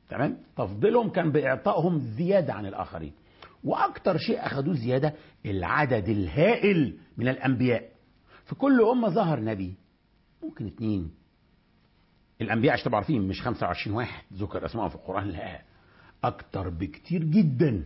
تمام تفضيلهم كان باعطائهم زياده عن الاخرين واكتر شيء اخذوه زياده العدد الهائل من الانبياء في كل امه ظهر نبي ممكن اتنين الانبياء عشان تبقوا عارفين مش 25 واحد ذكر اسمائهم في القران لا اكتر بكتير جدا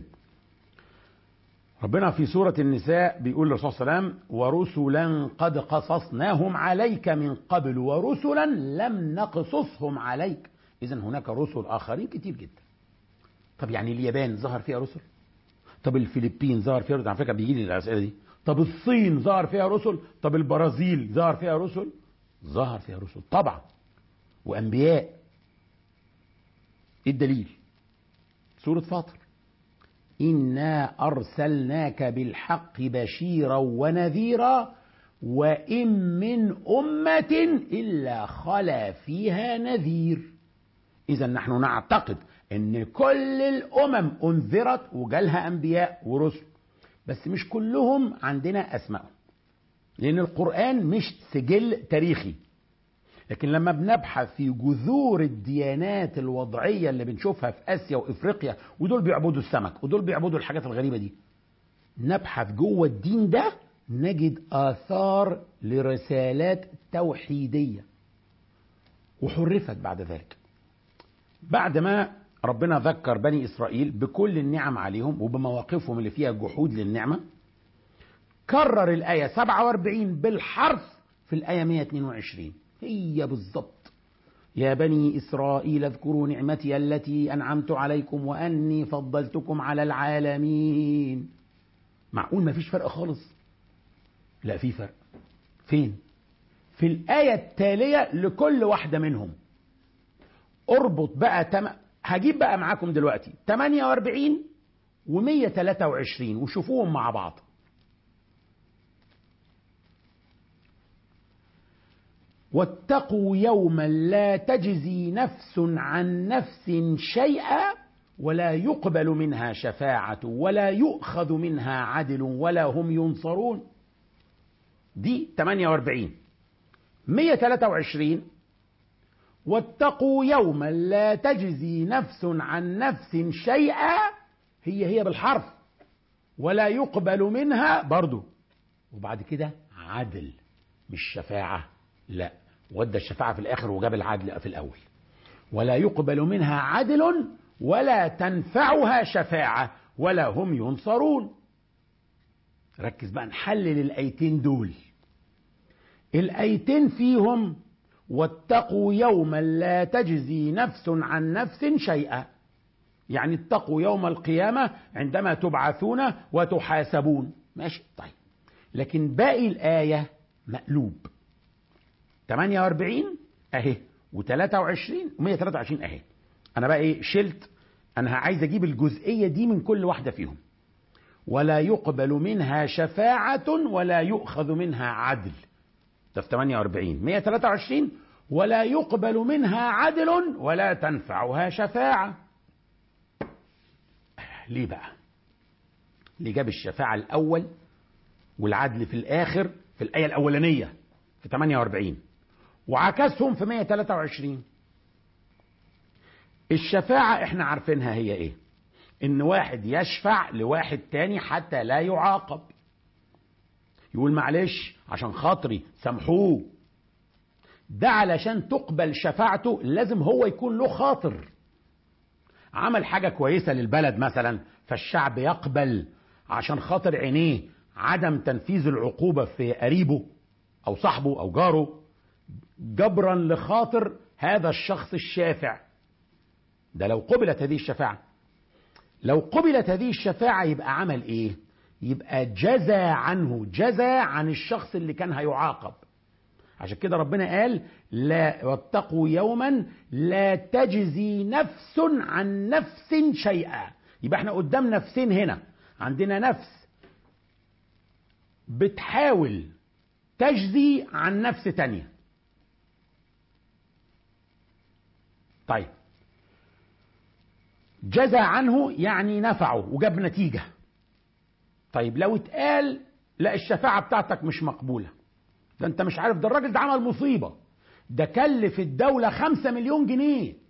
ربنا في سورة النساء بيقول للرسول صلى الله عليه وسلم ورسلا قد قصصناهم عليك من قبل ورسلا لم نقصصهم عليك إذا هناك رسل آخرين كتير جدا طب يعني اليابان ظهر فيها رسل طب الفلبين ظهر فيها رسل على فكرة بيجي لي الأسئلة دي طب الصين ظهر فيها رسل طب البرازيل ظهر فيها رسل ظهر فيها رسل طبعا وأنبياء إيه الدليل سورة فاطر إنا أرسلناك بالحق بشيرا ونذيرا وإن من أمة إلا خلا فيها نذير إذا نحن نعتقد أن كل الأمم أنذرت وجالها أنبياء ورسل بس مش كلهم عندنا أسماء لأن القرآن مش سجل تاريخي لكن لما بنبحث في جذور الديانات الوضعيه اللي بنشوفها في اسيا وافريقيا ودول بيعبدوا السمك ودول بيعبدوا الحاجات الغريبه دي نبحث جوه الدين ده نجد اثار لرسالات توحيديه وحرفت بعد ذلك بعد ما ربنا ذكر بني اسرائيل بكل النعم عليهم وبمواقفهم اللي فيها جحود للنعمه كرر الايه 47 بالحرف في الايه 122 هي بالضبط يا بني إسرائيل اذكروا نعمتي التي أنعمت عليكم وأني فضلتكم على العالمين معقول ما فيش فرق خالص لا في فرق فين في الآية التالية لكل واحدة منهم اربط بقى تم... هجيب بقى معاكم دلوقتي 48 و123 وشوفوهم مع بعض واتقوا يوما لا تجزي نفس عن نفس شيئا ولا يقبل منها شفاعة ولا يؤخذ منها عدل ولا هم ينصرون دي 48 123 واتقوا يوما لا تجزي نفس عن نفس شيئا هي هي بالحرف ولا يقبل منها برضو وبعد كده عدل مش شفاعة لا ودى الشفاعة في الآخر وجاب العدل في الأول ولا يقبل منها عدل ولا تنفعها شفاعة ولا هم ينصرون ركز بقى نحلل الآيتين دول الآيتين فيهم واتقوا يوما لا تجزي نفس عن نفس شيئا يعني اتقوا يوم القيامة عندما تبعثون وتحاسبون ماشي طيب لكن باقي الآية مقلوب 48 اهي و23 و123 اهي انا بقى ايه شلت انا عايز اجيب الجزئيه دي من كل واحده فيهم ولا يقبل منها شفاعة ولا يؤخذ منها عدل ده في 48 123 ولا يقبل منها عدل ولا تنفعها شفاعة ليه بقى اللي جاب الشفاعة الأول والعدل في الآخر في الآية الأولانية في 48 وعكسهم في 123 الشفاعة احنا عارفينها هي ايه ان واحد يشفع لواحد تاني حتى لا يعاقب يقول معلش عشان خاطري سامحوه ده علشان تقبل شفاعته لازم هو يكون له خاطر عمل حاجة كويسة للبلد مثلا فالشعب يقبل عشان خاطر عينيه عدم تنفيذ العقوبة في قريبه أو صاحبه أو جاره جبرا لخاطر هذا الشخص الشافع ده لو قبلت هذه الشفاعة لو قبلت هذه الشفاعة يبقى عمل ايه يبقى جزى عنه جزى عن الشخص اللي كان هيعاقب عشان كده ربنا قال لا واتقوا يوما لا تجزي نفس عن نفس شيئا يبقى احنا قدام نفسين هنا عندنا نفس بتحاول تجزي عن نفس تانية طيب جزى عنه يعني نفعه وجاب نتيجة طيب لو اتقال لا الشفاعة بتاعتك مش مقبولة ده انت مش عارف ده الراجل ده عمل مصيبة ده كلف الدولة خمسة مليون جنيه